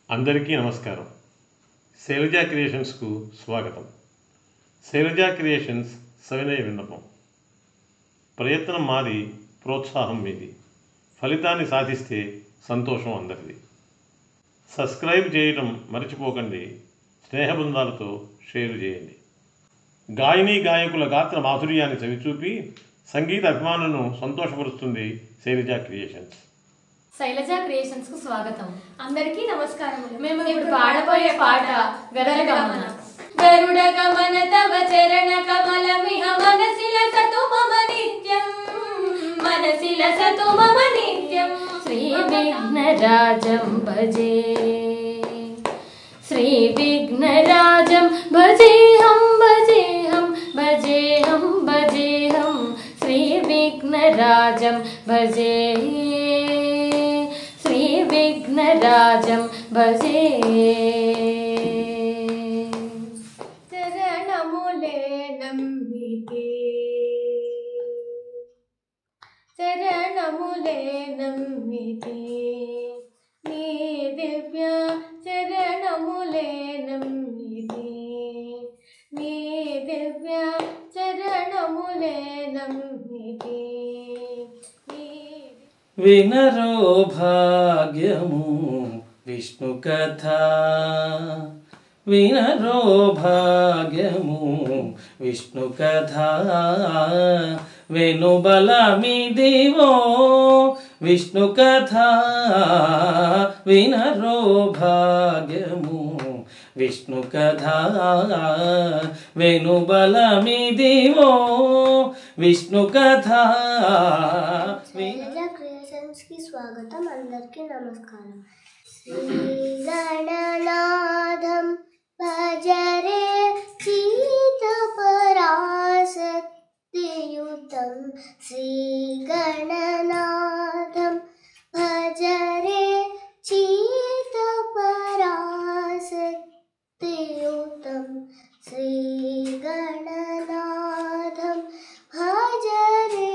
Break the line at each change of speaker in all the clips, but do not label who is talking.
అందరికీ నమస్కారం శైలజా క్రియేషన్స్కు స్వాగతం శైలజా క్రియేషన్స్ సవినయ విన్నపం ప్రయత్నం మాది ప్రోత్సాహం మీది ఫలితాన్ని సాధిస్తే సంతోషం అందరిది సబ్స్క్రైబ్ చేయటం మర్చిపోకండి స్నేహబృందాలతో షేర్ చేయండి గాయని గాయకుల గాత్ర మాధుర్యాన్ని చవిచూపి సంగీత అభిమానులను సంతోషపరుస్తుంది శైలజా క్రియేషన్స్
శైలజ క్రియేషన్స్ కు స్వాగతం
అందరికీ నమస్కారములు
మేము ఇప్పుడు పాడబోయే పాట గరుడ గమన
గరుడ గమన తవ చరణ కమలమిహ మనసిల సతు మమ నిత్యం మనసిల సతు మమ నిత్యం
శ్రీ విఘ్నరాజం భజే శ్రీ విఘ్నరాజం భజేహం భజేహం భజేహం భజేహం శ్రీ విఘ్నరాజం భజే శ్రీ విఘ్నరాజం భజే
చరణములే నమ్మితే చరణములే నమ్మితే నీ దివ్య చరణములే నమ్మితే నీ దివ్య చరణములే నమ్మితే నీ
వినరో భాగ్యము విష్ణు కథ వినరో భాగ్యము విష్ణు కథ వెనుబలమిదివో విష్ణు కథ వినరో భాగ్యము విష్ణు కథ వెనుబలమిదివో విష్ణు కథ విన
శైలజ క్రియేషన్స్ కి స్వాగతం అందరికీ నమస్కారం శ్రీగణనాథం భజరే చీతపరాశక్తియుతం శ్రీగణనాథం భజరే చీతపరాశక్తియుతం శ్రీగణనాథం భజరే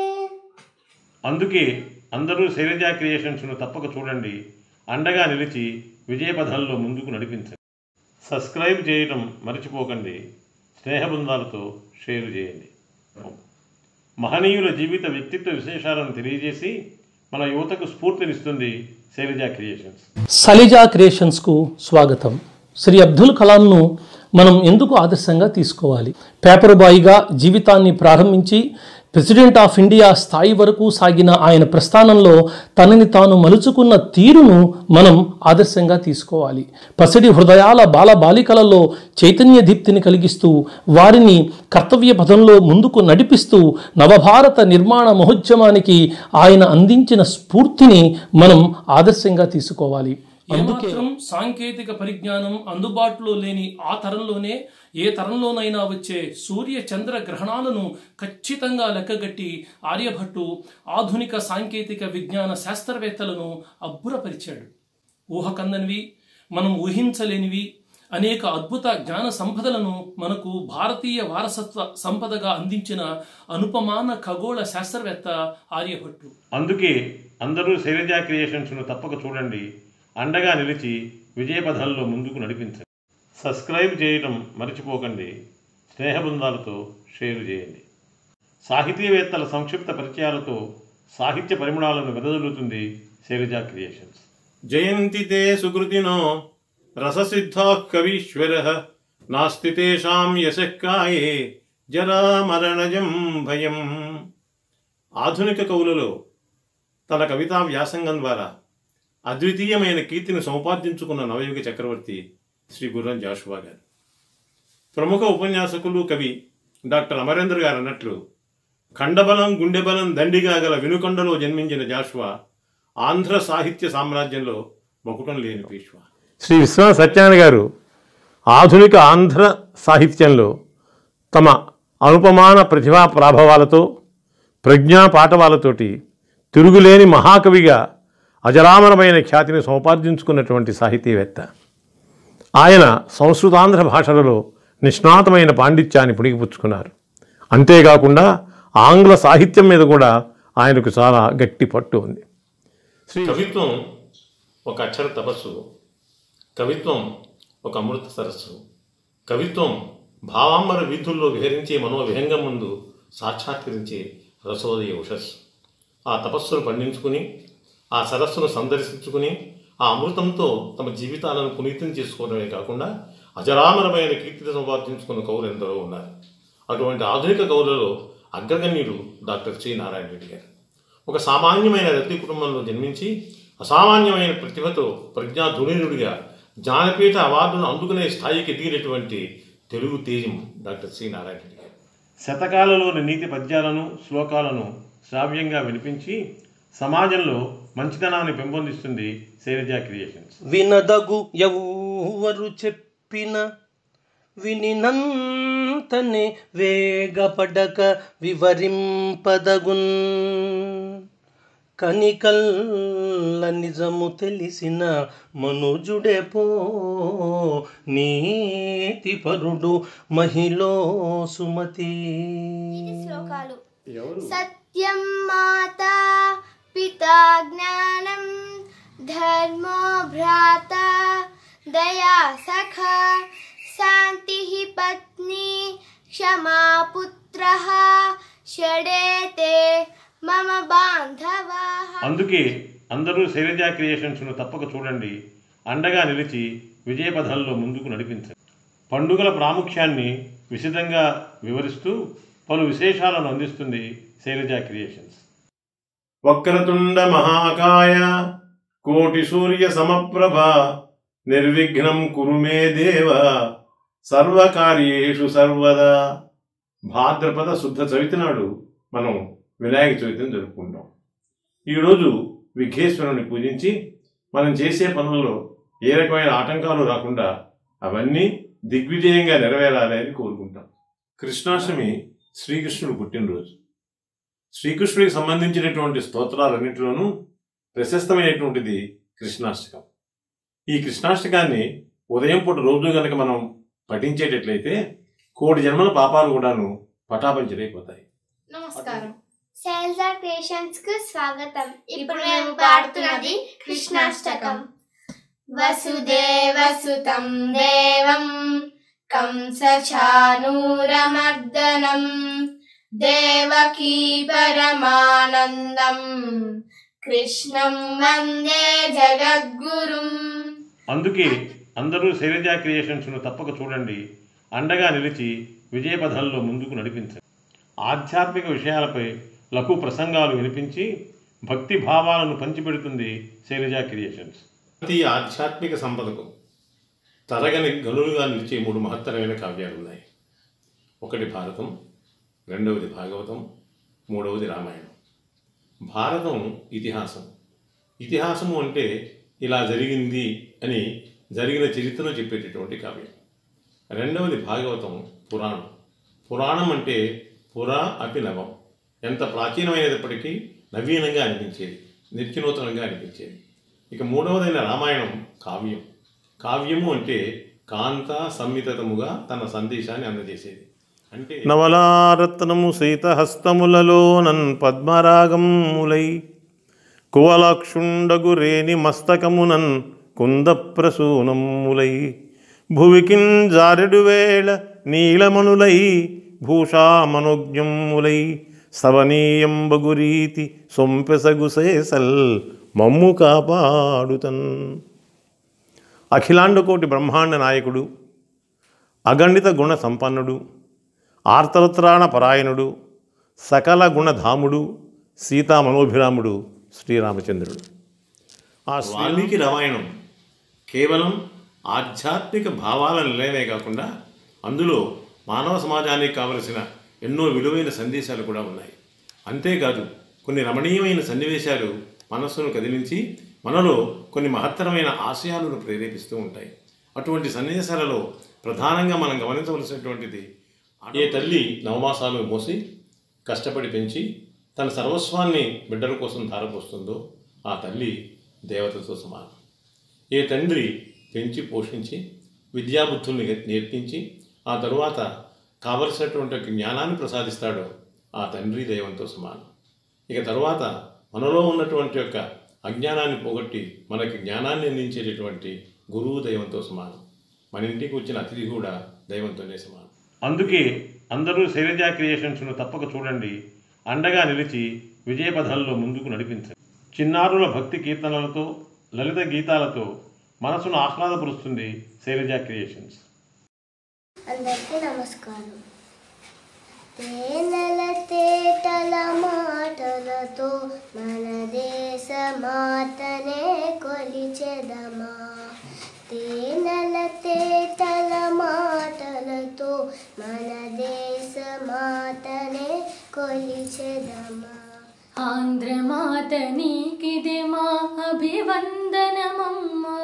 అందుకే అందరూ శైలజా క్రియేషన్స్ను తప్పక చూడండి అండగా నిలిచి విజయపథంలో ముందుకు నడిపించండి సబ్స్క్రైబ్ చేయటం మర్చిపోకండి స్నేహబృందాలతో షేర్ చేయండి మహనీయుల జీవిత వ్యక్తిత్వ విశేషాలను తెలియజేసి మన యువతకు స్ఫూర్తినిస్తుంది శైలజా క్రియేషన్స్
సలిజా క్రియేషన్స్కు స్వాగతం శ్రీ అబ్దుల్ కలాంను మనం ఎందుకు ఆదర్శంగా తీసుకోవాలి పేపర్ బాయ్గా జీవితాన్ని ప్రారంభించి ప్రెసిడెంట్ ఆఫ్ ఇండియా స్థాయి వరకు సాగిన ఆయన ప్రస్థానంలో తనని తాను మలుచుకున్న తీరును మనం ఆదర్శంగా తీసుకోవాలి పసిడి హృదయాల బాలబాలికలలో చైతన్య దీప్తిని కలిగిస్తూ వారిని కర్తవ్య పథంలో ముందుకు నడిపిస్తూ నవభారత నిర్మాణ మహోద్యమానికి ఆయన అందించిన స్ఫూర్తిని మనం ఆదర్శంగా తీసుకోవాలి
ఏమాత్రం సాంకేతిక పరిజ్ఞానం అందుబాటులో లేని ఆ తరంలోనే ఏ తరంలోనైనా వచ్చే సూర్య చంద్ర గ్రహణాలను ఖచ్చితంగా లెక్కగట్టి ఆర్యభట్టు ఆధునిక సాంకేతిక విజ్ఞాన శాస్త్రవేత్తలను అబ్బురపరిచాడు ఊహకందనివి మనం ఊహించలేనివి అనేక అద్భుత జ్ఞాన సంపదలను మనకు భారతీయ వారసత్వ సంపదగా అందించిన అనుపమాన ఖగోళ శాస్త్రవేత్త ఆర్యభట్టు
అందుకే అందరూ శైలజా క్రియేషన్స్ను తప్పక చూడండి అండగా నిలిచి విజయపథంలో ముందుకు నడిపించండి సబ్స్క్రైబ్ చేయటం మర్చిపోకండి స్నేహబృందాలతో షేర్ చేయండి సాహితీవేత్తల సంక్షిప్త పరిచయాలతో సాహిత్య పరిమళాలను వెదజల్లుతుంది శైలజా క్రియేషన్స్ జయంతి తే సుకృతినో రససిద్ధా కవీశ్వర నాస్తి తేషాం యశక్కాయే జరామరణజం భయం ఆధునిక కవులలో తన కవితా వ్యాసంగం ద్వారా అద్వితీయమైన కీర్తిని సముపార్జించుకున్న నవయుగ చక్రవర్తి శ్రీ గుర్రం జాషువా గారు ప్రముఖ ఉపన్యాసకులు కవి డాక్టర్ అమరేంద్ర గారు అన్నట్లు ఖండబలం గుండెబలం దండిగా గల వినుకొండలో జన్మించిన జాషువా ఆంధ్ర సాహిత్య సామ్రాజ్యంలో మకుటం లేని పీష్వా శ్రీ విశ్వనాథ సత్యనారాయణ గారు ఆధునిక ఆంధ్ర సాహిత్యంలో తమ అనుపమాన ప్రతిభా ప్రాభవాలతో ప్రజ్ఞా పాఠవాలతోటి తిరుగులేని మహాకవిగా అజరామరమైన ఖ్యాతిని సముపార్జించుకున్నటువంటి సాహితీవేత్త ఆయన సంస్కృతాంధ్ర భాషలలో నిష్ణాతమైన పాండిత్యాన్ని పుణికిపుచ్చుకున్నారు అంతేకాకుండా ఆంగ్ల సాహిత్యం మీద కూడా ఆయనకు చాలా గట్టి పట్టు ఉంది కవిత్వం ఒక అక్షర తపస్సు కవిత్వం ఒక అమృత సరస్సు కవిత్వం భావాంబర వీధుల్లో విహరించే మనోవిహంగం ముందు సాక్షాత్కరించే రసోదయ ఉషస్సు ఆ తపస్సును పండించుకుని ఆ సరస్సును సందర్శించుకుని ఆ అమృతంతో తమ జీవితాలను పునీతం చేసుకోవడమే కాకుండా అజరామరమైన కీర్తిని సంపాదించుకున్న కవులు ఎందరో ఉన్నారు అటువంటి ఆధునిక కవులలో అగ్రగణ్యుడు డాక్టర్ సి నారాయణ రెడ్డి గారు ఒక సామాన్యమైన రతి కుటుంబంలో జన్మించి అసామాన్యమైన ప్రతిభతో ప్రజ్ఞాధునీయుడిగా జ్ఞానపీఠ అవార్డును అందుకునే స్థాయికి ఎదిగినటువంటి తెలుగు తేజం డాక్టర్ సి నారాయణ రెడ్డి గారు శతకాలలోని నీతి పద్యాలను శ్లోకాలను శ్రావ్యంగా వినిపించి సమాజంలో మంచితనాన్ని పెంపొందిస్తుంది శైలజ క్రియేషన్స్
వినదగు ఎవ్వరు చెప్పిన వినినంతనే వేగపడక వివరింపదగున్ కనికల్ల నిజము తెలిసిన మనుజుడే పో నీతిపరుడు మహిళో సుమతి
శ్లోకాలు సత్యం మాతా పితా జ్ఞానం ధర్మో భ్రాత దయా సఖ శాంతి పత్ని క్షమా పుత్ర షడేతే మమ బాంధవా
అందుకే అందరూ శైలజ క్రియేషన్స్ను తప్పక చూడండి అండగా నిలిచి విజయపథంలో ముందుకు నడిపించండి పండుగల ప్రాముఖ్యాన్ని విశదంగా వివరిస్తూ పలు విశేషాలను అందిస్తుంది శైలజ క్రియేషన్స్ వక్రతుండ మహాకాయ కోటి సూర్య సమప్రభ నిర్విఘ్నం కురు మే దేవ సర్వకార్యేషు సర్వదా భాద్రపద శుద్ధ చవితి నాడు మనం వినాయక చవితిని జరుపుకుంటాం ఈరోజు విఘ్నేశ్వరుని పూజించి మనం చేసే పనులలో ఏ రకమైన ఆటంకాలు రాకుండా అవన్నీ దిగ్విజయంగా నెరవేరాలి అని కోరుకుంటాం కృష్ణాష్టమి శ్రీకృష్ణుడు పుట్టినరోజు శ్రీకృష్ణుడికి సంబంధించినటువంటి స్తోత్రాలన్నింటిలోనూ ప్రశస్తమైనటువంటిది కృష్ణాష్టకం ఈ కృష్ణాష్టకాన్ని ఉదయం పూట రోజు గనక మనం పఠించేటట్లయితే కోటి జన్మల పాపాలు కూడాను పటాపంచలైపోతాయి
నమస్కారం
శైలజ క్రియేషన్స్ కు స్వాగతం ఇప్పుడు మేము పాడుతున్నది కృష్ణాష్టకం వసుదేవసుతం దేవం కంసచానూరమర్దనం దేవకీ పరమానందం కృష్ణం వందే జగద్గురుం
అందుకే అందరూ శైలజ క్రియేషన్స్ను తప్పక చూడండి అండగా నిలిచి విజయపథంలో ముందుకు నడిపించండి ఆధ్యాత్మిక విషయాలపై లఘు ప్రసంగాలు వినిపించి భక్తి భావాలను పంచిపెడుతుంది శైలజ క్రియేషన్స్ ప్రతి ఆధ్యాత్మిక సంపదకు తరగని గనులుగా నిలిచే మూడు మహత్తరమైన కావ్యాలు ఉన్నాయి ఒకటి భారతం రెండవది భాగవతం మూడవది రామాయణం భారతం ఇతిహాసం ఇతిహాసము అంటే ఇలా జరిగింది అని జరిగిన చరిత్రను చెప్పేటటువంటి కావ్యం రెండవది భాగవతం పురాణం పురాణం అంటే పురా అపి నవం ఎంత ప్రాచీనమైనప్పటికీ నవీనంగా అనిపించేది నిత్యనూతనంగా అనిపించేది ఇక మూడవదైన రామాయణం కావ్యం కావ్యము అంటే కాంత సంమితముగా తన సందేశాన్ని అందజేసేది అంటే
నవలారత్నము సీతహస్తములలోనన్ పద్మరాగములై కువలాక్షుండగు రేని మస్తకమునన్ కుందప్రసూనములై భువికిన్ జారెడు వేళ నీలమణులై భూషామనోజ్ఞములై సవనీయంబగురీతి సొంపెసగుసేసల్ మమ్ము కాపాడుతన్ అఖిలాండకోటి బ్రహ్మాండ నాయకుడు అగణిత గుణ సంపన్నుడు ఆర్తవత్రాణ పరాయణుడు సకల గుణధాముడు సీతా మనోభిరాముడు శ్రీరామచంద్రుడు ఆ
వాల్మీకి రామాయణం కేవలం ఆధ్యాత్మిక భావాల నిలయమే కాకుండా అందులో మానవ సమాజానికి కావలసిన ఎన్నో విలువైన సందేశాలు కూడా ఉన్నాయి అంతేకాదు కొన్ని రమణీయమైన సన్నివేశాలు మనస్సును కదిలించి మనలో కొన్ని మహత్తరమైన ఆశయాలను ప్రేరేపిస్తూ ఉంటాయి అటువంటి సన్నివేశాలలో ప్రధానంగా మనం గమనించవలసినటువంటిది ఏ తల్లి నవమాసాలు మోసి కష్టపడి పెంచి తన సర్వస్వాన్ని బిడ్డల కోసం ధారపోస్తుందో ఆ తల్లి దేవతతో సమానం ఏ తండ్రి పెంచి పోషించి విద్యాబుద్ధుల్ని నేర్పించి ఆ తరువాత కావలసినటువంటి ఒక జ్ఞానాన్ని ప్రసాదిస్తాడో ఆ తండ్రి దైవంతో సమానం ఇక తరువాత మనలో ఉన్నటువంటి యొక్క అజ్ఞానాన్ని పోగొట్టి మనకి జ్ఞానాన్ని అందించేటటువంటి గురువు దైవంతో సమానం మన ఇంటికి వచ్చిన అతిథి కూడా దైవంతోనే సమానం
అందుకే అందరూ శైలజ క్రియేషన్స్ను తప్పక చూడండి అండగా నిలిచి విజయపథంలో ముందుకు నడిపించండి చిన్నారుల భక్తి కీర్తనలతో లలిత గీతాలతో మనసును ఆహ్లాదపరుస్తుంది శైలజ క్రియేషన్స్
అందరికీ నమస్కారం తేనెల తేటల మాటలతో మన దేశ మాతనే కొలిచెదమా తేనెల తేటల మాటలతో మన దేశ మాతనే కొలిచెదమా
ఆంధ్రమాత నీకిదే మా అభివందనమమ్మా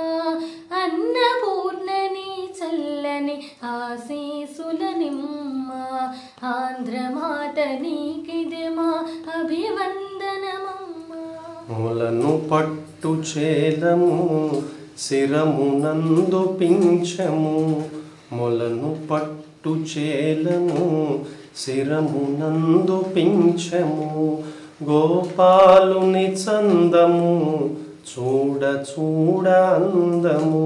అన్నపూర్ణని చల్లని ఆశీసుల నిమ్మ ఆంధ్రమాత నీకిదే మా అభివందనమమ్మా
మొలను పట్టు చేలము శిరమునందు పింఛము మొలను పట్టు చేలము శిరమునందు పింఛము గోపాలుని చందము చూడ చూడ అందము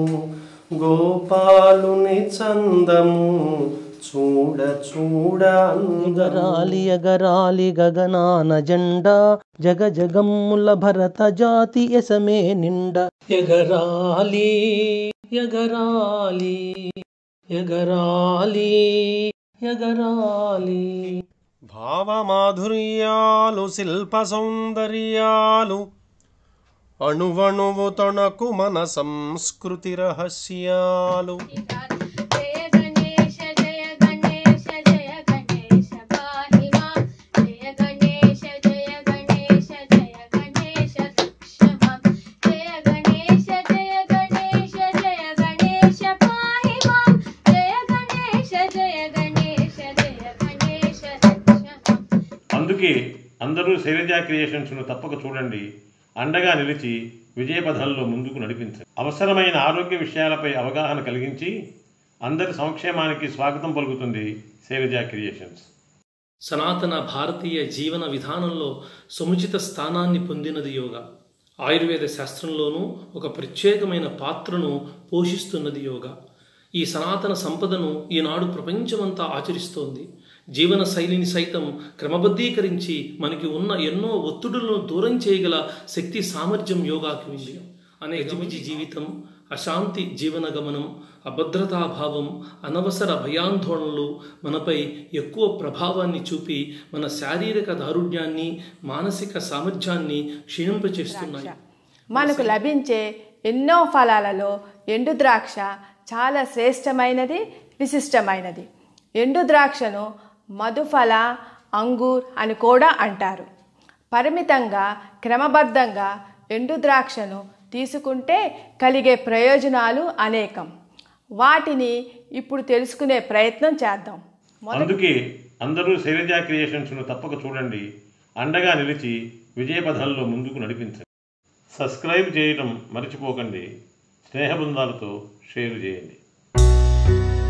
గోపాలుని చందము చూడ చూడ ఎగరాలి ఎగరాలి గగనాన జెండా జగ జగమ్ముల భరత జాతి ఎసమే నిండ ఎగరాలి ఎగరాలి ఎగరాలి ఎగరాలి భావమాధుర్యాలు శిల్ప సౌందర్యాలు అణువణువు తొణకు మన సంస్కృతి రహస్యాలు
జయ గణేశ జయ గణేశ జయ గణేశ పాహి మాం జయ గణేశ జయ గణేశ జయ గణేశ రక్షమాం జయ గణేశ జయ గణేశ జయ గణేశ పాహి మాం జయ గణేశ జయ గణేశ జయ గణేశ రక్షమాం
అందుకే అందరూ శైలజ క్రియేషన్స్ను తప్పక చూడండి అండగా నిలిచి విజయపథంలో ముందుకు నడిపించండి అవసరమైన ఆరోగ్య విషయాలపై అవగాహన కలిగించి అందరి సంక్షేమానికి స్వాగతం పలుకుతుంది శైలజ క్రియేషన్స్
సనాతన భారతీయ జీవన విధానంలో సముచిత స్థానాన్ని పొందినది యోగా ఆయుర్వేద శాస్త్రంలోనూ ఒక ప్రత్యేకమైన పాత్రను పోషిస్తున్నది యోగా ఈ సనాతన సంపదను ఈనాడు ప్రపంచమంతా ఆచరిస్తోంది జీవన శైలిని సైతం క్రమబద్ధీకరించి మనకి ఉన్న ఎన్నో ఒత్తిడులను దూరం చేయగల శక్తి సామర్థ్యం యోగాకి ఉంది అనే గజిబిజి జీవితం అశాంతి జీవన గమనం అభద్రతాభావం అనవసర భయాందోళనలు మనపై ఎక్కువ ప్రభావాన్ని చూపి మన శారీరక దారుఢ్యాన్ని మానసిక సామర్థ్యాన్ని క్షీణింపచేస్తున్నాయి
మనకు లభించే ఎన్నో ఫలాలలో ఎండు ద్రాక్ష చాలా శ్రేష్టమైనది విశిష్టమైనది ఎండు ద్రాక్షను మధుఫల అంగూర్ అని కూడా అంటారు పరిమితంగా క్రమబద్ధంగా ఎండు ద్రాక్షను తీసుకుంటే కలిగే ప్రయోజనాలు అనేకం వాటిని ఇప్పుడు తెలుసుకునే ప్రయత్నం చేద్దాం
అందుకే అందరూ శైలజ క్రియేషన్స్ను తప్పక చూడండి అండగా నిలిచి విజయపథంలో ముందుకు నడిపించండి సబ్స్క్రైబ్ చేయడం మర్చిపోకండి స్నేహబృందాలతో షేర్ చేయండి